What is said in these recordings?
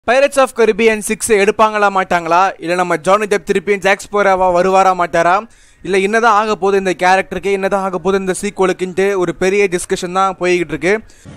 pirates of Caribbean six எடுப்பாங்களா மாட்டாங்களா இல்லை நம்ம ஜானி டெப் திருப்பியும் ஜாக்ஸ் போராவா வருவாரா மாட்டாரா இல்லை என்னதான் ஆக போகுது இந்த கேரக்டருக்கு என்னதான் ஆக போகுது இந்த சீக்வலுக்குன்ட்டு ஒரு பெரிய டிஸ்கஷன் தான் போய்கிட்டு இருக்கு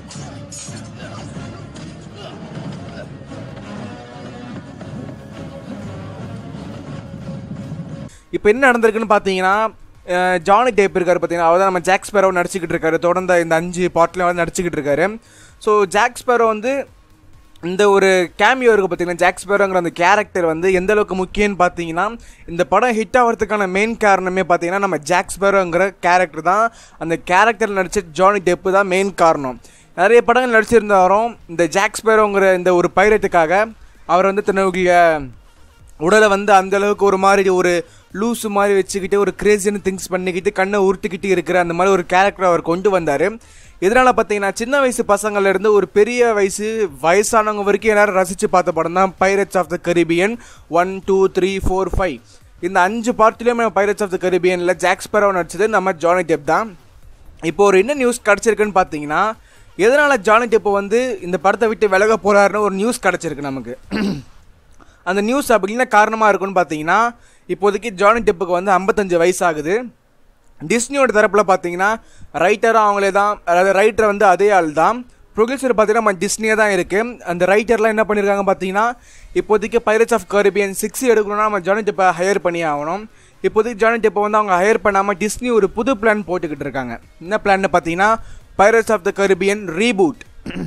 இப்போ என்ன நடந்திருக்குன்னு பார்த்தீங்கன்னா அஹ், ஜானி டேப் இருக்காரு பார்த்தீங்கன்னா அவர் தான் நம்ம ஜாக் ஸ்பேரோ நடிச்சுக்கிட்டு இருக்காரு தொடர்ந்து இந்த அஞ்சு பாட்டில் வந்து நடிச்சுக்கிட்டு இருக்காரு ஸோ ஜாக் ஸ்பேரோ வந்து இந்த ஒரு கேமியோ இருக்குது பார்த்தீங்கன்னா ஜாக் ஸ்பேரோங்கிற அந்த கேரக்டர் வந்து எந்த அளவுக்கு முக்கியம்னு பார்த்தீங்கன்னா இந்த படம் ஹிட் ஆகிறதுக்கான மெயின் காரணமே பார்த்தீங்கன்னா நம்ம ஜாக் ஸ்பேரோங்கிற கேரக்டர் தான் அந்த கேரக்டர் நடிச்ச ஜானி டெப்பு தான் மெயின் காரணம் நிறைய படங்கள் நடிச்சிருந்தாலும் இந்த ஜாக் ஸ்பேரோங்கிற இந்த ஒரு பைரட்டுக்காக அவர் வந்து தன்னுடைய உடலை வந்து அந்த அளவுக்கு ஒரு மாதிரி ஒரு லூஸு மாதிரி வச்சுக்கிட்டு ஒரு கிரேசியான திங்ஸ் பண்ணிக்கிட்டு கண்ணை உருட்டிக்கிட்டு இருக்கிற அந்த மாதிரி ஒரு கேரக்டர் அவர் கொண்டு வந்தார் இதனால் பார்த்தீங்கன்னா சின்ன வயசு பசங்கள்ல இருந்து ஒரு பெரிய வயசு வயசானவங்க வரைக்கும் எல்லாரும் ரசித்து பார்த்த படம் தான் Pirates of the Caribbean one two three four five இந்த அஞ்சு பார்ட்லேயும் நம்ம பைரட்ஸ் ஆஃப் த கரீபியனில் ஜாக்ஸ் பெரோ நடிச்சது நம்ம ஜானி டெப் தான் இப்போ ஒரு என்ன நியூஸ் கிடச்சிருக்குன்னு பார்த்தீங்கன்னா எதனால் ஜானி டெப் வந்து இந்த படத்தை விட்டு விலக போகிறாருன்னு ஒரு நியூஸ் கிடச்சிருக்கு நமக்கு அந்த நியூஸ் அப்படின்னா காரணமாக இருக்குன்னு பார்த்தீங்கன்னா இப்போதைக்கு ஜானி டெப்புக்கு வந்து ஐம்பத்தஞ்சு வயசு ஆகுது டிஸ்னியோட தரப்பில் பார்த்தீங்கன்னா ரைட்டரும் அவங்களே தான் அதாவது ரைட்டர் வந்து அதே ஆள் தான் ப்ரொடியூசர் பார்த்தீங்கன்னா நம்ம டிஸ்னியே தான் இருக்குது அந்த ரைட்டர்லாம் என்ன பண்ணியிருக்காங்க பார்த்தீங்கன்னா இப்போதைக்கு பைரட்ஸ் ஆஃப் கரிபியன் சிக்ஸ் எடுக்கணும்னா நம்ம ஜானி டெப்பை ஹையர் பண்ணி ஆகணும் இப்போதைக்கு ஜானி டெப்பை வந்து அவங்க ஹையர் பண்ணாமல் டிஸ்னி ஒரு புது பிளான் போட்டுக்கிட்டு இருக்காங்க என்ன பிளான்னு பார்த்தீங்கன்னா Pirates of the Caribbean reboot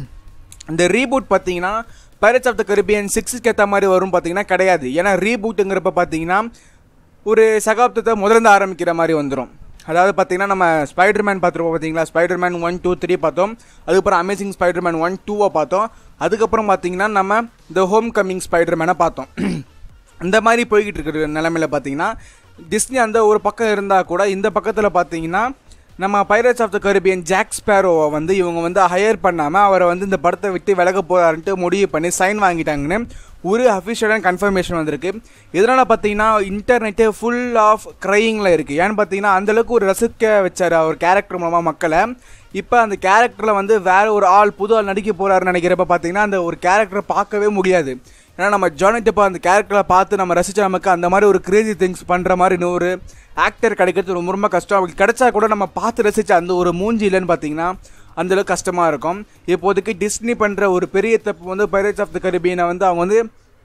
இந்த ரீபூட் பார்த்தீங்கன்னா பைரட்ஸ் ஆஃப் த கரிபியன் சிக்ஸுக்கு ஏற்ற மாதிரி வரும் பார்த்தீங்கன்னா கிடையாது ஏன்னா ரீபூட்டுங்கிறப்ப பார்த்தீங்கன்னா ஒரு சகாப்தத்தை முதல்ல ஆரம்பிக்கிற மாதிரி வந்துடும் அதாவது பார்த்தீங்கன்னா நம்ம ஸ்பைடர்மேன் பார்த்துருப்போம் பார்த்தீங்களா ஸ்பைடர்மேன் ஒன் டூ த்ரீ பார்த்தோம் அதுக்கப்புறம் அமேசிங் ஸ்பைடர்மேன் ஒன் டூவை பார்த்தோம் அதுக்கப்புறம் பார்த்தீங்கன்னா நம்ம த ஹோம் கம்மிங் ஸ்பைடர்மேனை பார்த்தோம் இந்த மாதிரி போய்கிட்டு இருக்கிற நிலமையில பார்த்தீங்கன்னா டிஸ்னி அந்த ஒரு பக்கம் இருந்தால் கூட இந்த பக்கத்தில் பார்த்தீங்கன்னா நம்ம Pirates of the Caribbean Jack ஸ்பேரோவை வந்து இவங்க வந்து ஹையர் பண்ணாமல் அவரை வந்து இந்த படத்தை விட்டு விலக போகிறாருன்ட்டு முடிவு பண்ணி சைன் வாங்கிட்டாங்கன்னு ஒரு அஃபிஷியலான கன்ஃபர்மேஷன் வந்திருக்கு இதனால் பார்த்தீங்கன்னா இன்டர்நெட்டு ஃபுல் ஆஃப் க்ரையிங்கில் இருக்குது ஏன்னு பார்த்தீங்கன்னா அந்தளவுக்கு ஒரு ரசிக்க வச்சார் அவர் கேரக்டர் மூலமாக மக்களை இப்போ அந்த கேரக்டரில் வந்து வேற ஒரு ஆள் புது ஆள் நடிக்க போகிறாருன்னு நினைக்கிறப்ப பார்த்தீங்கன்னா அந்த ஒரு கேரக்டரை பார்க்கவே முடியாது ஏன்னா நம்ம ஜானி டெப்பா அந்த கேரக்டரை பார்த்து நம்ம ரசிச்ச நமக்கு அந்த மாதிரி ஒரு கிரேசி திங்ஸ் பண்ணுற மாதிரி இன்னொரு ஆக்டர் கிடைக்கிறது ரொம்ப ரொம்ப கஷ்டம் அவங்களுக்கு கிடைச்சா கூட நம்ம பார்த்து ரசிச்ச அந்த ஒரு மூஞ்சி இல்லைன்னு பார்த்தீங்கன்னா அந்தளவுக்கு கஷ்டமாக இருக்கும் இப்போதைக்கு டிஸ்னி பண்ணுற ஒரு பெரிய தப்பு வந்து பைரட்ஸ் ஆஃப் த கரிபியனை வந்து அவங்க வந்து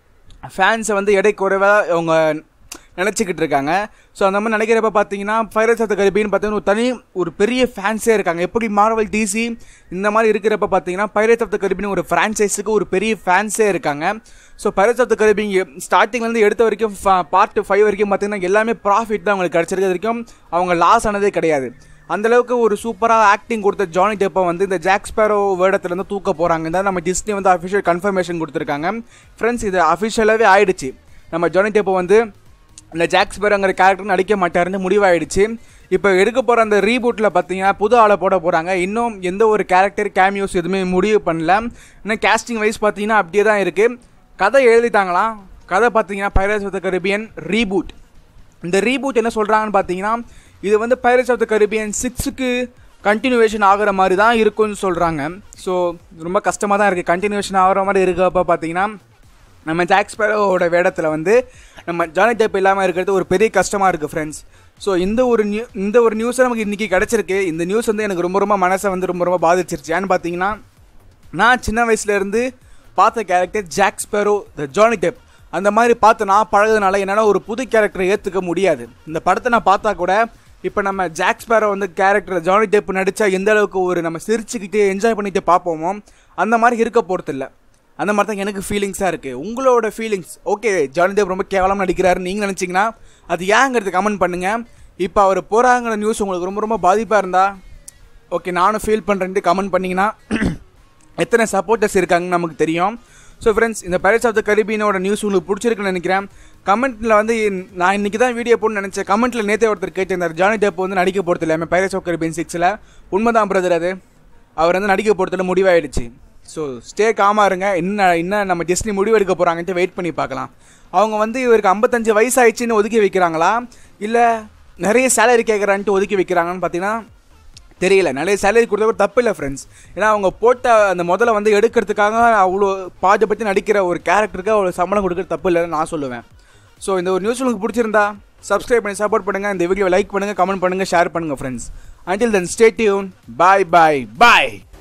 ஃபேன்ஸை வந்து எடை குறைவாக அவங்க நினச்சிக்கிட்டு இருக்காங்க ஸோ அந்த மாதிரி நினைக்கிறப்ப பார்த்தீங்கன்னா பைரட்ஸ் ஆஃப் த கரிபியன் பார்த்தீங்கன்னா ஒரு தனி ஒரு பெரிய ஃபேன்ஸே இருக்காங்க எப்படி மார்வல் டிசி இந்த மாதிரி இருக்கிறப்ப பார்த்தீங்கன்னா பைரட்ஸ் ஆஃப் த கரிபியன் ஒரு ஃப்ரான்ச்சைஸுக்கு ஒரு பெரிய ஃபேன்ஸே இருக்காங்க so Pirates of the Caribbean ஸ்டார்டிங்லேருந்து எடுத்த வரைக்கும் பார்ட் ஃபைவ் வரைக்கும் பார்த்தீங்கன்னா எல்லாமே ப்ராஃபிட் தான் அவங்களுக்கு கிடச்சிருக்கு இது வரைக்கும் அவங்க லாஸ் ஆனதே கிடையாது அந்த அளவுக்கு ஒரு சூப்பராக ஆக்டிங் கொடுத்த ஜானி டெப்பை வந்து இந்த ஜாக் ஸ்பேரோ வேடத்துலேருந்து தூக்க போகிறாங்க தான் நம்ம டிஸ்னி வந்து அஃபிஷியல் கன்ஃபர்மேஷன் கொடுத்துருக்காங்க ஃப்ரெண்ட்ஸ் இது அஃபிஷியலாகவே ஆயிடுச்சு நம்ம ஜானி டெப்பை வந்து இந்த ஜாக் ஸ்பேரோங்கிற கேரக்டர் நடிக்க மாட்டாருன்னு முடிவாயிடுச்சு இப்போ எடுக்க போகிற அந்த ரீபூட்டில் பார்த்தீங்கன்னா புது ஆளை போட போகிறாங்க இன்னும் எந்த ஒரு கேரக்டர் கேமியோஸ் எதுவுமே முடிவு பண்ணல இன்னும் கேஸ்டிங் வைஸ் பார்த்தீங்கன்னா அப்படியே தான் இருக்குது கதை எழுதிட்டாங்களாம் கதை பார்த்தீங்கன்னா Pirates of the Caribbean reboot இந்த ரீபூட் என்ன சொல்கிறாங்கன்னு பார்த்தீங்கன்னா இது வந்து பைரட்ஸ் ஆஃப் த கரிபியன் சிக்ஸுக்கு கண்டினியூவேஷன் ஆகிற மாதிரி தான் இருக்கும்னு சொல்கிறாங்க ஸோ ரொம்ப கஷ்டமாக தான் இருக்குது கண்டினியூவேஷன் ஆகிற மாதிரி இருக்கப்போ பார்த்தீங்கன்னா நம்ம ஜாக் ஸ்பேரோட வேடத்தில் வந்து நம்ம ஜானி டெப் இல்லாமல் இருக்கிறது ஒரு பெரிய கஷ்டமாக இருக்குது ஃப்ரெண்ட்ஸ் ஸோ இந்த ஒரு நியூ இந்த ஒரு நியூஸை நமக்கு இன்றைக்கி கிடச்சிருக்கு இந்த நியூஸ் வந்து எனக்கு ரொம்ப ரொம்ப மனசை வந்து ரொம்ப ரொம்ப பாதிச்சிருச்சு ஏன்னு பார்த்தீங்கன்னா நான் சின்ன வயசுலேருந்து பார்த்த character Jack Sparrow the Johnny Depp அந்த மாதிரி பார்த்து நான் பழகுறதுனால என்னால் ஒரு புது கேரக்டரை ஏற்றுக்க முடியாது இந்த படத்தை நான் பார்த்தா கூட இப்போ நம்ம ஜாக் ஸ்பேரோ வந்து கேரக்டர் ஜானி டெப் நடித்தா எந்த அளவுக்கு ஒரு நம்ம சிரிச்சுக்கிட்டு என்ஜாய் பண்ணிட்டு பார்ப்போமோ அந்த மாதிரி இருக்க போகிறதில்ல அந்த மாதிரி தான் எனக்கு ஃபீலிங்ஸாக இருக்குது உங்களோட ஃபீலிங்ஸ் ஓகே ஜானி டெப் ரொம்ப கேவலமாக நடிக்கிறாரு நீங்கள் நினச்சிங்கன்னா அது ஏங்கிறது கமெண்ட் பண்ணுங்கள் இப்போ அவர் போகிறாங்கிற நியூஸ் உங்களுக்கு ரொம்ப ரொம்ப பாதிப்பாக இருந்தா ஓகே நானும் ஃபீல் பண்ணுறேன்ட்டு கமெண்ட் பண்ணிங்கன்னா எத்தனை சப்போர்ட்டர்ஸ் இருக்காங்கன்னு நமக்கு தெரியும் ஸோ ஃப்ரெண்ட்ஸ் இந்த பைரட்ஸ் ஆஃப் த கரிபியனோட நியூஸ் உங்களுக்கு பிடிச்சிருக்குன்னு நினைக்கிறேன் கமெண்ட்டில் வந்து நான் இன்றைக்கி தான் வீடியோ போடணும்னு நினச்சேன் கமெண்ட்டில் நேற்றே ஒருத்தர் கேட்டிருந்தார் ஜானி டெப் வந்து நடிக்க போகிறது இல்லாமல் பைரட்ஸ் ஆஃப் கரிபியன் சிக்ஸில் உண்மைதான் பிரதர் அது அவர் வந்து நடிக்க போகிறதுல முடிவாயிடுச்சு ஸோ ஸ்டே காமாக இருங்க என்ன என்ன நம்ம டிஸ்னி முடிவு எடுக்க போகிறாங்கன்ட்டு வெயிட் பண்ணி பார்க்கலாம் அவங்க வந்து இவருக்கு ஐம்பத்தஞ்சு வயசாயிடுச்சின்னு ஒதுக்கி வைக்கிறாங்களா இல்லை நிறைய சேலரி கேட்குறான்ட்டு ஒதுக்கி வைக்கிறாங்கன்னு பார்த்தீங்கன்னா தெரியல நிறைய சேலரி கொடுத்தா கூட தப்பு இல்லை ஃப்ரெண்ட்ஸ் ஏன்னா அவங்க போட்ட அந்த முதல்ல வந்து எடுக்கிறதுக்காக அவ்வளோ பாஜை பற்றி நடிக்கிற ஒரு கேரக்டருக்கு அவ்வளோ சம்பளம் கொடுக்குறது தப்பு இல்லைன்னு நான் சொல்லுவேன் ஸோ இந்த ஒரு நியூஸ் உங்களுக்கு பிடிச்சிருந்தா சப்ஸ்கிரைப் பண்ணி சப்போர்ட் பண்ணுங்கள் இந்த வீடியோ லைக் பண்ணுங்கள் கமெண்ட் பண்ணுங்கள் ஷேர் பண்ணுங்கள் friends until then stay tune bye bye பாய்